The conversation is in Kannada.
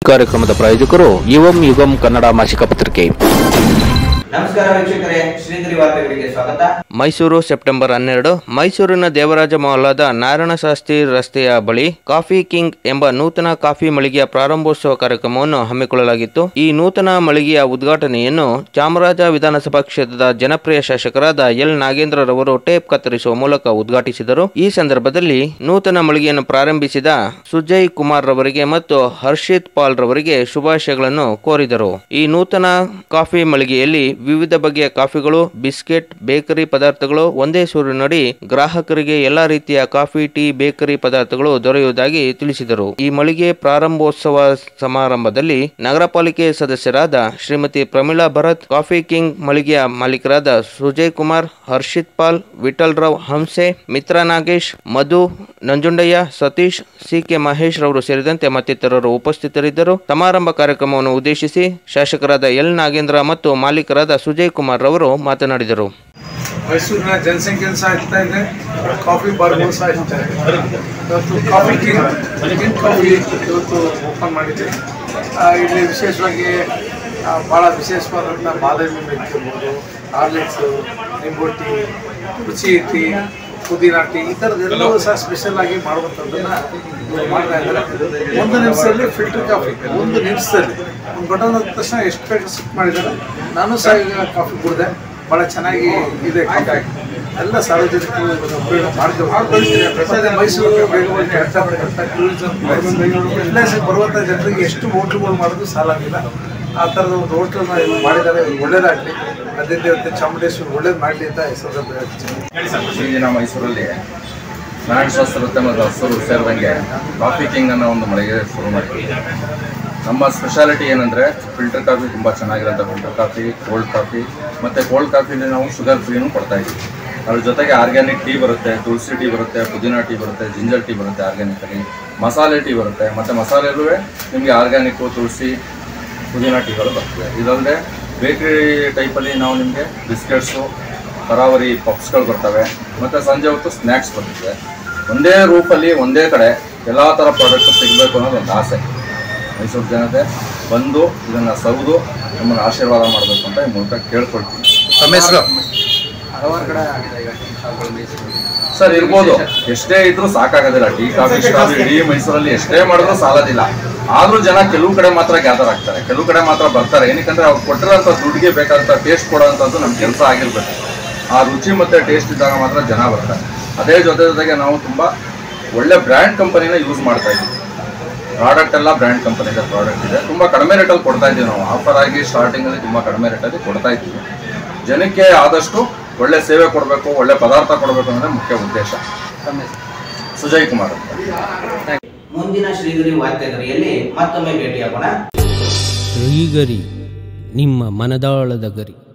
ಕಾರ್ಯಕ್ರಮದ ಪ್ರಾಯೋಜಕರು ಯುವಂ ಯುಗಂ ಕನ್ನಡ ಮಾಸಿಕ ಪತ್ರಿಕೆ ನಮಸ್ಕಾರ ವೀಕ್ಷಕರೇ ಶ್ರೀಗಿರಿ ವಾರ್ತೆಗಳಿಗೆ ಸ್ವಾಗತ ಮೈಸೂರು ಸೆಪ್ಟೆಂಬರ್ ಹನ್ನೆರಡು ಮೈಸೂರಿನ ದೇವರಾಜ ಮಹಲಾದ ನಾರಾಯಣಶಾಸ್ತ್ರಿ ರಸ್ತೆಯ ಬಳಿ ಕಾಫಿ ಕಿಂಗ್ ಎಂಬ ನೂತನ ಕಾಫಿ ಮಳಿಗೆಯ ಪ್ರಾರಂಭೋತ್ಸವ ಕಾರ್ಯಕ್ರಮವನ್ನು ಹಮ್ಮಿಕೊಳ್ಳಲಾಗಿತ್ತು ಈ ನೂತನ ಮಳಿಗೆಯ ಉದ್ಘಾಟನೆಯನ್ನು ಚಾಮರಾಜ ವಿಧಾನಸಭಾ ಕ್ಷೇತ್ರದ ಜನಪ್ರಿಯ ಶಾಸಕರಾದ ಎಲ್ ನಾಗೇಂದ್ರರವರು ಟೇಪ್ ಕತ್ತರಿಸುವ ಮೂಲಕ ಉದ್ಘಾಟಿಸಿದರು ಈ ಸಂದರ್ಭದಲ್ಲಿ ನೂತನ ಮಳಿಗೆಯನ್ನು ಪ್ರಾರಂಭಿಸಿದ ಸುಜಯ್ ಕುಮಾರ್ ರವರಿಗೆ ಮತ್ತು ಹರ್ಷಿತ್ ಪಾಲ್ ರವರಿಗೆ ಶುಭಾಶಯಗಳನ್ನು ಕೋರಿದರು ಈ ನೂತನ ಕಾಫಿ ಮಳಿಗೆಯಲ್ಲಿ ವಿವಿಧ ಬಗೆಯ ಕಾಫಿಗಳು ಬಿಸ್ಕೆಟ್ ಬೇಕರಿ ಪದಾರ್ಥಗಳು ಒಂದೇ ಸೂರಿನಡಿ ಗ್ರಾಹಕರಿಗೆ ಎಲ್ಲಾ ರೀತಿಯ ಕಾಫಿ ಟೀ ಬೇಕರಿ ಪದಾರ್ಥಗಳು ದೊರೆಯುವುದಾಗಿ ತಿಳಿಸಿದರು ಈ ಮಳಿಗೆ ಪ್ರಾರಂಭೋತ್ಸವ ಸಮಾರಂಭದಲ್ಲಿ ನಗರ ಪಾಲಿಕೆ ಸದಸ್ಯರಾದ ಶ್ರೀಮತಿ ಪ್ರಮೀಳಾ ಭರತ್ ಕಾಫಿ ಕಿಂಗ್ ಮಳಿಗೆಯ ಮಾಲೀಕರಾದ ಸುಜಯ್ ಕುಮಾರ್ ಹರ್ಷಿತ್ ಪಾಲ್ ವಿಠಲ್ ರಾವ್ ಹಂಸೆ ಮಿತ್ರ ನಾಗೇಶ್ ಮಧು ನಂಜುಂಡಯ್ಯ ಸತೀಶ್ ಸಿ ಕೆ ಮಹೇಶ್ ರವರು ಸೇರಿದಂತೆ ಮತ್ತಿತರರು ಉಪಸ್ಥಿತರಿದ್ದರು ಸಮಾರಂಭ ಕಾರ್ಯಕ್ರಮವನ್ನು ಉದ್ದೇಶಿಸಿ ಶಾಸಕರಾದ ಎಲ್ ನಾಗೇಂದ್ರ ಮತ್ತು ಮಾಲೀಕರಾದ ಸುಜಯ್ ಕುಮಾರ್ ರವರು ಮಾತನಾಡಿದರು ಮೈಸೂರಿನ ಜನಸಂಖ್ಯೆ ಸಹ ಹೆಚ್ಚುತ್ತಾ ಇದೆ ಕಾಫಿ ಬಾರ್ಗಳು ಸಹ ಹೆಚ್ಚುತ್ತಾ ಇದೆ ಇವತ್ತು ಕಾಫಿ ಕಿಂಗ್ ಕಿಂಗ್ ಕಾಫಿ ಇವತ್ತು ಓಪನ್ ಮಾಡಿದೆ ಆ, ಇಲ್ಲಿ ವಿಶೇಷವಾಗಿ ಆ, ಭಾಳ ವಿಶೇಷವಾದಂಥ ಮಾದರಿ ಮಿಲ್ಕ್ ಇರ್ಬೋದು ಹಾರ್ಲಿಕ್ಸು ನಿಂಬು ಟೀ ರುಚಿ ಟೀ ಪುದೀನಾ ಟೀ ಈ ಥರದ್ದೆಲ್ಲವೂ ಸಹ ಸ್ಪೆಷಲ್ ಆಗಿ ಮಾಡುವಂಥದ್ದನ್ನು ಇವ್ರು ಮಾಡ್ತಾ ಇದ್ದಾರೆ ಒಂದು ನಿಮಿಷದಲ್ಲಿ ಫಿಲ್ಟರ್ ಕಾಫಿ ಒಂದು ನಿಮಿಷದಲ್ಲಿ ಒಂದು ಬಟನ್ ಆದ ತಕ್ಷಣ ಎಷ್ಟು ಬೇಕು ಸಿಕ್ ಮಾಡಿದ್ದಾರೆ ನಾನು ಸಹ ಈಗ ಕಾಫಿ ಕುಡಿದೆ ಭಾಳ ಚೆನ್ನಾಗಿ ಇದೆ ಕಾಫಿ ಎಲ್ಲ ಸಾರ್ವಜನಿಕರು ಇದನ್ನು ಉಪಯೋಗ ಮಾಡ್ಕೋಬೇಕು ಮತ್ತೆ ಮೈಸೂರು ಬೇಗವಾಗಿ ಹೇಳ್ತಾ ಬರ್ತಾ ಟೂರಿಸಂ ಎಲ್ಲ ಸ- ಬರುವಂಥ ಜನರಿಗೆ ಎಷ್ಟು ಹೋಟ್ಲುಗಳು ಮಾಡೋದು ಸಾಲಾಗಿಲ್ಲ ಆ ಥರದ ಒಂದು ಹೋಟ್ಲನ್ನ ಇಲ್ಲಿ ಮಾಡಿದ್ದಾರೆ ಇದು ಒಳ್ಳೇದಾಗಲಿ ಅದರಿಂದ ಇವತ್ತು ಚಾಮುಂಡೇಶ್ವರಿ ಒಳ್ಳೇದು ಮಾಡಲಿ ಅಂತ ಈ ಸಂದರ್ಭ ಹೇಳ್ತೀನಿ ಈ ದಿನ ಮೈಸೂರಲ್ಲಿ ನಾರಾಯಣ ಶಾಸ್ತ್ರ ಮತ್ತು ಹಸರು ಸೇರಿದಂಗೆ ಕಾಫಿ ಕಿಂಗ್ ಅನ್ನೋ ಒಂದು ಮಳಿಗೆ ಶುರು ಮಾಡಿದ್ದೀವಿ ನಮ್ಮ ಸ್ಪೆಷಾಲಿಟಿ ಏನಂದರೆ ಫಿಲ್ಟರ್ ಕಾಫಿ ತುಂಬ ಚೆನ್ನಾಗಿರೋಂಥ ಫಿಲ್ಟರ್ ಕಾಫಿ ಕೋಲ್ಡ್ ಕಾಫಿ ಮತ್ತು ಕೋಲ್ಡ್ ಕಾಫಿಲಿ ನಾವು ಶುಗರ್ ಫ್ರೀನೂ ಕೊಡ್ತಾ ಇದ್ದೀವಿ ಅದ್ರ ಜೊತೆಗೆ ಆರ್ಗ್ಯಾನಿಕ್ ಟೀ ಬರುತ್ತೆ ತುಳಸಿ ಟೀ ಬರುತ್ತೆ ಪುದೀನಾ ಟೀ ಬರುತ್ತೆ ಜಿಂಜರ್ ಟೀ ಬರುತ್ತೆ ಆರ್ಗ್ಯಾನಿಕಲ್ಲಿ ಮಸಾಲೆ ಟೀ ಬರುತ್ತೆ ಮತ್ತು ಮಸಾಲೆಯಲ್ಲೂ ನಿಮಗೆ ಆರ್ಗ್ಯಾನಿಕ್ಕು ತುಳಸಿ ಪುದೀನಾ ಟೀಗಳು ಬರ್ತವೆ ಇದಲ್ಲದೆ ಬೇಕ್ರಿ ಟೈಪಲ್ಲಿ ನಾವು ನಿಮಗೆ ಬಿಸ್ಕೆಟ್ಸು ತರಾವರಿ ಪಪ್ಸ್ಗಳು ಬರ್ತವೆ ಮತ್ತು ಸಂಜೆ ಹೊತ್ತು ಸ್ನ್ಯಾಕ್ಸ್ ಬರ್ತದೆ ಒಂದೇ ರೂಪಲ್ಲಿ ಒಂದೇ ಕಡೆ ಎಲ್ಲ ಥರ ಪ್ರಾಡಕ್ಟ್ ಸಿಗಬೇಕು ಅನ್ನೋದು ಒಂದು ಆಸೆ ಮೈಸೂರು ಜನತೆ ಬಂದು ಇದನ್ನು ಸೌದು ನಮ್ಮನ್ನು ಆಶೀರ್ವಾದ ಮಾಡಬೇಕು ಅಂತ ಈ ಮೂಲಕ ಕೇಳ್ಕೊಳ್ತೀನಿ ಸರ್ ಇರ್ಬೋದು ಎಷ್ಟೇ ಇದ್ರೂ ಸಾಕಾಗೋದಿಲ್ಲ ಟೀ ಕಾಫಿ ಸ್ಟಾಲ್ ಇಡೀ ಮೈಸೂರಲ್ಲಿ ಎಷ್ಟೇ ಮಾಡಿದ್ರು ಸಾಲೋದಿಲ್ಲ ಆದ್ರೂ ಜನ ಕೆಲವು ಕಡೆ ಮಾತ್ರ ಗ್ಯಾದರ್ ಆಗ್ತಾರೆ ಕೆಲವು ಕಡೆ ಮಾತ್ರ ಬರ್ತಾರೆ ಏನಕ್ಕಂದ್ರೆ ಅವ್ರು ಕೊಟ್ಟಿರೋಂಥ ದುಡ್ಡಿಗೆ ಬೇಕಾದಂಥ ಟೇಸ್ಟ್ ಕೊಡೋಂಥದ್ದು ನಮ್ಮ ಕೆಲಸ ಆಗಿರ್ಬೇಕು ಆ ರುಚಿ ಮತ್ತೆ ಟೇಸ್ಟ್ ಇದ್ದಾಗ ಮಾತ್ರ ಜನ ಬರ್ತಾರೆ ಅದೇ ಜೊತೆ ಜೊತೆಗೆ ನಾವು ತುಂಬಾ ಒಳ್ಳೆ ಬ್ರ್ಯಾಂಡ್ ಕಂಪನಿನ ಯೂಸ್ ಮಾಡ್ತಾ ಇದ್ದೀವಿ ಪ್ರಾಡಕ್ಟ್ ಎಲ್ಲ ಬ್ರ್ಯಾಂಡ್ ಕಂಪನಿದ ಪ್ರಾಡಕ್ಟ್ ಇದೆ ತುಂಬ ಕಡಿಮೆ ರೇಟಲ್ಲಿ ಕೊಡ್ತಾ ಇದ್ದೀವಿ ನಾವು ಆಫರ್ ಆಗಿ ಸ್ಟಾರ್ಟಿಂಗಲ್ಲಿ ತುಂಬ ಕಡಿಮೆ ರೇಟಲ್ಲಿ ಕೊಡ್ತಾ ಇದ್ದೀವಿ ಜನಕ್ಕೆ ಆದಷ್ಟು ಒಳ್ಳೆ ಸೇವೆ ಕೊಡಬೇಕು ಒಳ್ಳೆ ಪದಾರ್ಥ ಕೊಡಬೇಕು ಅನ್ನೋದೇ ಮುಖ್ಯ ಉದ್ದೇಶ ಸುಜಯ್ ಕುಮಾರ್ ಅಂತ ಮುಂದಿನ ಶ್ರೀಗಿರಿ ವಾರ್ತೆಗರಿಯಲ್ಲಿ ಮತ್ತೊಮ್ಮೆ ಭೇಟಿಯಾಗೋಣ ಶ್ರೀಗರಿ ನಿಮ್ಮ ಮನದಾಳದ ಗರಿ